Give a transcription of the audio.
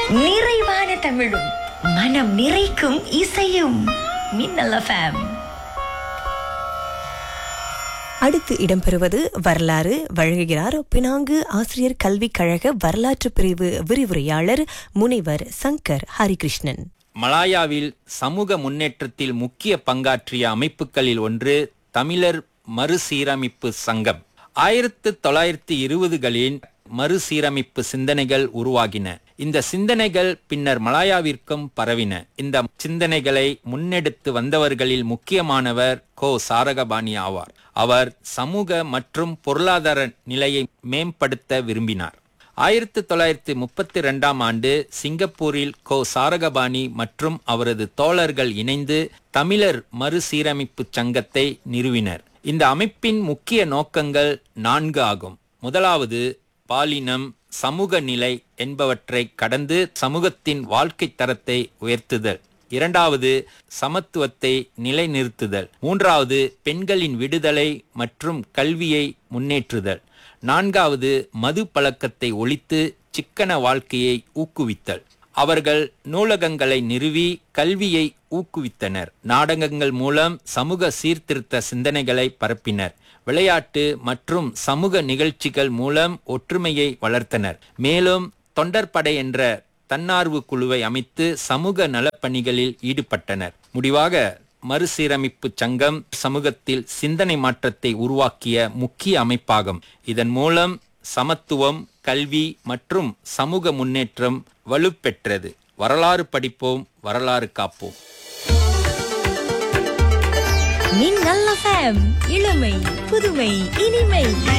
நிறைவான தமிழும் மனம் நிறைக்கும் இசையும் மின்னல் எஃப்எம் அடுத்து இடம்பெறுவது வரலாறு வழங்குகிறார் பினாங்கு ஆசிரியர் கல்விக் கழக வரலாற்று பிரிவு விரிவுரையாளர் முனைவர் சங்கர் ஹரிகிருஷ்ணன் மலாயாவில் சமூக முன்னேற்றத்தில் முக்கிய பங்காற்றிய அமைப்புகளில் ஒன்று தமிழர் மறுசீரமைப்பு சங்கம் ஆயிரத்து தொள்ளாயிரத்தி இருபதுகளின் மறுசீரமைப்பு சிந்தனைகள் உருவாகின இந்த சிந்தனைகள் பின்னர் மலாயாவிற்கும் பரவின இந்த சிந்தனைகளை முன்னெடுத்து வந்தவர்களில் முக்கியமானவர் கோ சாரகபாணி ஆவார் அவர் சமூக மற்றும் பொருளாதார நிலையை மேம்படுத்த விரும்பினார் ஆயிரத்து தொள்ளாயிரத்து முப்பத்தி ரெண்டாம் ஆண்டு சிங்கப்பூரில் கோ சாரகபாணி மற்றும் அவரது தோழர்கள் இணைந்து தமிழர் மறுசீரமைப்பு சங்கத்தை நிறுவினர் இந்த அமைப்பின் முக்கிய நோக்கங்கள் நான்கு ஆகும் முதலாவது பாலினம் சமூக நிலை என்பவற்றை கடந்து சமூகத்தின் வாழ்க்கை தரத்தை உயர்த்துதல் இரண்டாவது சமத்துவத்தை நிலைநிறுத்துதல் மூன்றாவது பெண்களின் விடுதலை மற்றும் கல்வியை முன்னேற்றுதல் நான்காவது மது பழக்கத்தை ஒழித்து சிக்கன வாழ்க்கையை ஊக்குவித்தல் அவர்கள் நூலகங்களை நிறுவி கல்வியை ஊக்குவித்தனர் நாடகங்கள் மூலம் சமூக சீர்திருத்த சிந்தனைகளை பரப்பினர் விளையாட்டு மற்றும் சமூக நிகழ்ச்சிகள் மூலம் ஒற்றுமையை வளர்த்தனர் மேலும் தொண்டர்படை என்ற தன்னார்வ குழுவை அமைத்து சமூக நலப்பணிகளில் ஈடுபட்டனர் முடிவாக மறுசீரமைப்பு சங்கம் சமூகத்தில் சிந்தனை மாற்றத்தை உருவாக்கிய முக்கிய அமைப்பாகும் இதன் மூலம் சமத்துவம் கல்வி மற்றும் சமூக முன்னேற்றம் வலுப்பெற்றது வரலாறு படிப்போம் வரலாறு காப்போம் மின்னல் எஃப்எம் இளமை புதுமை இனிமை